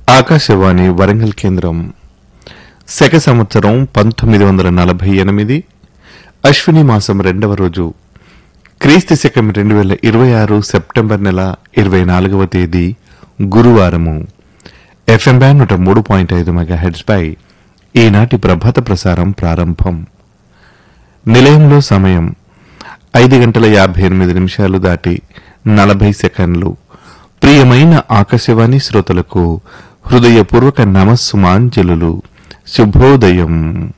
ఆకాశవాణి వరంగల్ కేంద్రం శక సంవత్సరం పంతొమ్మిది వందల నలభై ఎనిమిది అశ్విని మాసం రెండవ రోజు క్రీస్తు శకం రెండు వేల ఇరవై ఆరు సెప్టెంబర్ నెల ఇరవై నాలుగవ తేదీ గురువారము ఎఫ్ఎం బ్యాన్ నూట మూడు పాయింట్ ఐదు మెగా హెడ్స్ పై ఈనాటి ప్రభాత ప్రసారం ప్రారంభం నిలయంలో సమయం ఐదు గంటల యాభై ఎనిమిది నిమిషాలు దాటి నలభై సెకండ్లు ప్రియమైన ఆకాశవాణి శ్రోతలకు హృదయపూర్వక నమస్సుమాంజలులు శుభోదయం